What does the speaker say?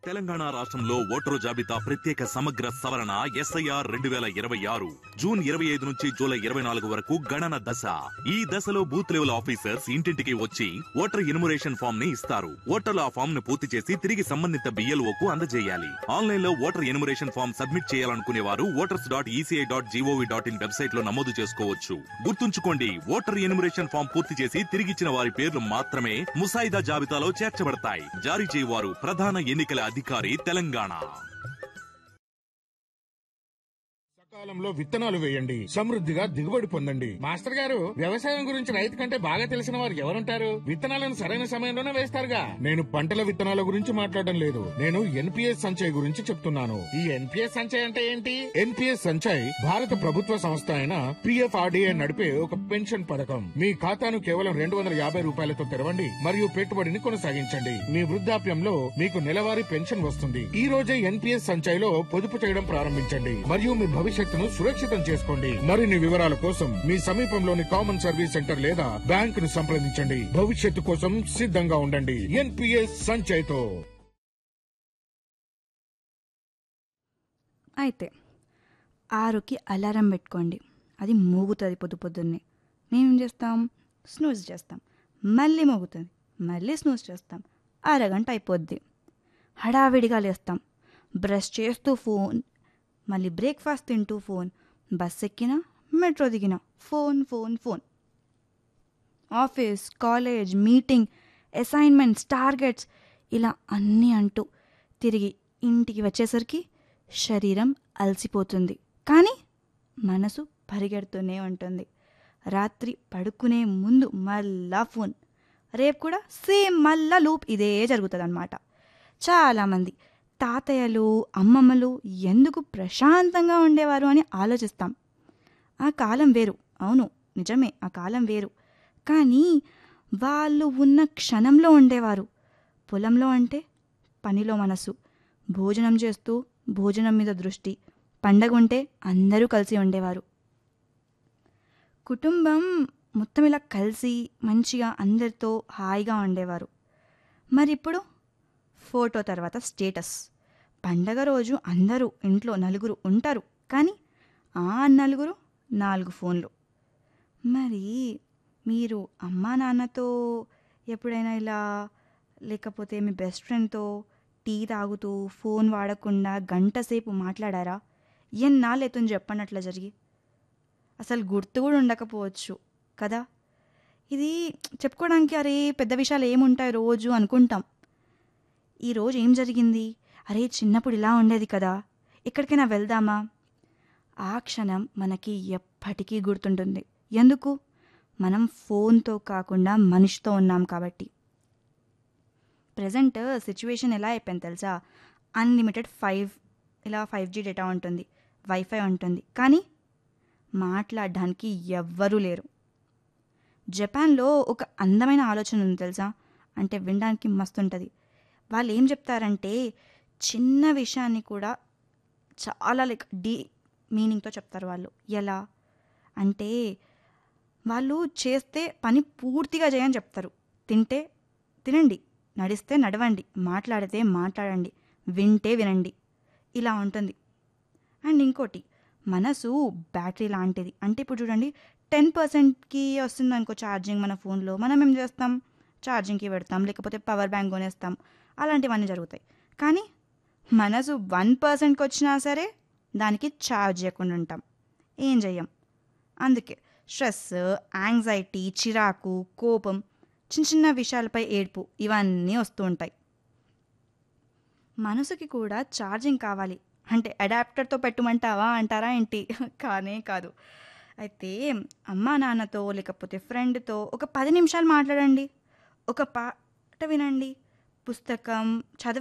తెలంగాణ రాష్ట్రంలో ఓటరు జాబితా ప్రత్యేక సమగ్ర సవరణ ఎస్ఐఆర్ రెండు వేల ఇరవై ఆరు జూన్ ఇరవై ఐదు నుంచి జూలై ఇరవై నాలుగు వరకు గణన దశ ఈ దశలో బూత్ లెవెల్ ఆఫీసర్స్ ఇంటింటికి వచ్చి ఓటర్ ఇనుమరేషన్ ఫామ్ ని ఇస్తారు ఓటర్లు ఆ ఫామ్ ను పూర్తి చేసి తిరిగి సంబంధిత బిఎల్ఓ కు అందజేయాలి ఆన్లైన్ లో ఓటర్ ఎనుమరేషన్ ఫామ్ సబ్మిట్ చేయాలనుకునే వారు voters dot ECI dot G O V dot in website లో నమోదు చేసుకోవచ్చు గుర్తుంచుకోండి ఓటర్ ఎనుమరేషన్ ఫామ్ పూర్తి చేసి తిరిగిచ్చిన వారి పేర్లు మాత్రమే ముసాయిదా జాబితాలో చేర్చబడతాయి జారీ చేయవారు ప్రధాన ఎన్నికల అధికారి తెలంగాణ సకాలంలో విత్తనాలు వేయండి సమృద్ధిగా దిగుబడి పొందండి మాస్టర్ గారు వ్యవసాయం గురించి రైతు కంటే బాగా తెలిసిన వారు ఎవరుంటారు విత్తనాలను సరైన సమయంలోనే వేస్తారుగా నేను పంటల విత్తనాల గురించి మాట్లాడడం లేదు నేను ఎన్పిఎస్ సంచయ్ గురించి చెప్తున్నాను ఈ ఎన్పిఎస్ సంచయ్ అంటే ఏంటి ఎన్పిఎస్ సంచయ్ భారత ప్రభుత్వ సంస్థ అయిన పిఎఫ్ఆర్డిఏ నడిపే ఒక పెన్షన్ పథకం మీ ఖాతాను కేవలం రెండు వందల యాభై రూపాయలతో తెరవండి మరియు పెట్టుబడిని కొనసాగించండి మీ వృద్ధాప్యంలో మీకు నెలవారీ పెన్షన్ వస్తుంది ఈ రోజే ఎన్పిఎస్ సంచయ్లో పొదుపు చేయడం ప్రారంభించండి మరియు మీ భవిష్యత్తును సురక్షితం చేసుకోండి మరిన్ని వివరాల కోసం మీ సమీపంలోని కామన్ సర్వీస్ సెంటర్ లేదా బ్యాంక్ ను సంప్రదించండి భవిష్యత్తు కోసం సిద్ధంగా ఉండండి ఎన్పిఎస్ సంచయ్తో అయితే ఆరుకి అలారం పెట్టుకోండి అది మోగుతుంది పొద్దు పొద్దున్నే మేమేం చేస్తాం స్నూజ్ చేస్తాం మళ్ళీ మోగుతుంది మళ్ళీ స్నూజ్ చేస్తాం అరగంట అయిపోద్ది హడావిడిగా లేస్తాం బ్రష్ చేస్తూ ఫోన్ మళ్ళీ బ్రేక్ఫాస్ట్ తింటూ ఫోన్ బస్ ఎక్కినా మెట్రో దిగినా phone phone phone office college meeting assignments targets ఇలా అన్నీ అంటూ తిరిగి ఇంటికి వచ్చేసరికి శరీరం అలసిపోతుంది కానీ మనసు పరిగెడుతూనే ఉంటుంది రాత్రి పడుకునే ముందు మళ్ళా ఫోన్ రేపు కూడా సేమ్ మళ్ళా లూప్ ఇదే జరుగుతుంది అనమాట చాలామంది తాతయ్యలు అమ్మమ్మలు ఎందుకు ప్రశాంతంగా ఉండేవారు అని ఆలోచిస్తాం ఆ కాలం వేరు అవును నిజమే ఆ కాలం వేరు కానీ వాళ్ళు ఉన్న క్షణంలో ఉండేవారు పొలంలో అంటే పనిలో మనసు భోజనం చేస్తూ భోజనం మీద దృష్టి పండగ ఉంటే అందరూ కలిసి ఉండేవారు కుటుంబం మొత్తం ఇలా కలిసి మంచిగా అందరితో హాయిగా ఉండేవారు మరి ఇప్పుడు ఫోటో తర్వాత స్టేటస్ పండగ రోజు అందరూ ఇంట్లో నలుగురు ఉంటారు కానీ ఆ నలుగురు నాలుగు ఫోన్లు మరి మీరు అమ్మా నాన్నతో ఎప్పుడైనా ఇలా లేకపోతే మీ బెస్ట్ ఫ్రెండ్తో టీ తాగుతూ ఫోన్ వాడకుండా గంట సేపు మాట్లాడారా ఎన్నాళ్ళైతుంది చెప్పండి అట్లా జరిగి అసలు గుర్తు కూడా ఉండకపోవచ్చు కదా ఇది చెప్పుకోవడానికి అరే పెద్ద విషయాలు ఏముంటాయి రోజు అనుకుంటాం ఈరోజు ఏం జరిగింది అరే చిన్నప్పుడు ఇలా ఉండేది కదా ఎక్కడికైనా వెళ్దామా ఆ క్షణం మనకి ఎప్పటికీ గుర్తుంటుంది ఎందుకు మనం ఫోన్తో కాకుండా మనిషితో ఉన్నాం కాబట్టి ప్రజెంట్ సిచ్యువేషన్ ఎలా అయిపోయింది తెలుసా అన్లిమిటెడ్ ఫైవ్ ఇలా ఫైవ్ జీ డేటా ఉంటుంది వైఫై ఉంటుంది కానీ మాట్లాడడానికి ఎవ్వరూ లేరు జపాన్లో ఒక అందమైన ఆలోచన ఉంది తెలుసా అంటే వినడానికి మస్తు ఉంటుంది వాళ్ళు ఏం చెప్తారంటే చిన్న విషయాన్ని కూడా చాలా లైక్ డీ మీనింగ్తో చెప్తారు వాళ్ళు ఎలా అంటే వాళ్ళు చేస్తే పని పూర్తిగా చేయని చెప్తారు తింటే తినండి నడిస్తే నడవండి మాట్లాడితే మాట్లాడండి వింటే వినండి ఇలా ఉంటుంది అండ్ ఇంకోటి మనసు బ్యాటరీ లాంటిది అంటే ఇప్పుడు చూడండి టెన్ పర్సెంట్కి వస్తుంది అనుకో ఛార్జింగ్ మన ఫోన్లో మనం ఏం చేస్తాం ఛార్జింగ్కి పెడతాం లేకపోతే పవర్ బ్యాంక్ కొనేస్తాం అలాంటివన్నీ జరుగుతాయి కానీ మనసు వన్ పర్సెంట్కి వచ్చినా సరే దానికి ఛార్జ్ చేయకుండా ఉంటాం ఏం చెయ్యం అందుకే స్ట్రెస్ యాంగ్జైటీ చిరాకు కోపం చిన్న చిన్న విషయాలపై ఏడ్పు ఇవన్నీ వస్తూ ఉంటాయి మనసుకి కూడా ఛార్జింగ్ కావాలి అంటే అడాప్టర్తో పెట్టమంటావా అంటారా ఏంటి కానే కాదు అయితే అమ్మా నాన్నతో లేకపోతే ఫ్రెండ్తో ఒక పది నిమిషాలు మాట్లాడండి ఒక పాట వినండి పుస్తకం చదవ